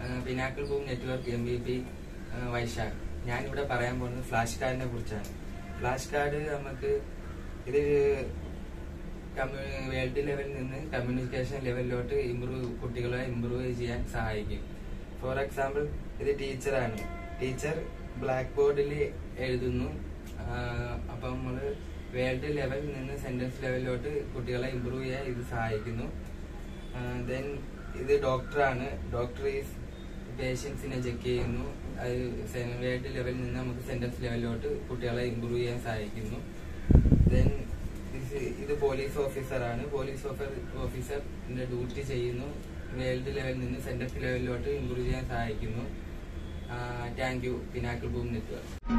pinnacle boom network M B P Vaishakh ഞാനിവിടെ പറയാൻ പോകുന്നത് ഫ്ലാഷ് കാർഡിനെ കുറിച്ചാണ് ഫ്ലാഷ് കാർഡ് നമുക്ക് ഇത് വേൾഡ് ലെവലിൽ നിന്ന് കമ്മ്യൂണിക്കേഷൻ ലെവലിലോട്ട് ഇമ്പ്രൂവ് കുട്ടികളെ ഇമ്പ്രൂവ് ചെയ്യാൻ സഹായിക്കും ഫോർ എക്സാമ്പിൾ ഇത് ടീച്ചറാണ് ടീച്ചർ ബ്ലാക്ക് ബോർഡിൽ എഴുതുന്നു ആഹ് അപ്പം നമ്മൾ വേൾഡ് ലെവലിൽ നിന്ന് സെന്റൻസ് ലെവലിലോട്ട് കുട്ടികളെ ഇമ്പ്രൂവ് ചെയ്യാൻ ഇത് സഹായിക്കുന്നു ദെൻ ഇത് ഡോക്ടറാണ് ഡോക്ടർ ഈസ് പേഷ്യൻസിനെ ചെക്ക് ചെയ്യുന്നു അത് വേൾഡ് ലെവലിൽ നിന്ന് നമുക്ക് സെന്റൻസ് ലെവലിലോട്ട് കുട്ടികളെ ഇമ്പ്രൂവ് ചെയ്യാൻ സഹായിക്കുന്നു ദെൻ ഇത് പോലീസ് ഓഫീസറാണ് പോലീസ് ഓഫീസറിന്റെ ഡ്യൂട്ടി ചെയ്യുന്നു വേൾഡ് ലെവലിൽ നിന്ന് സെന്റൻസ് ലെവലിലോട്ട് ഇമ്പ്രൂവ് ചെയ്യാൻ സഹായിക്കുന്നു thank you pinnacle boom network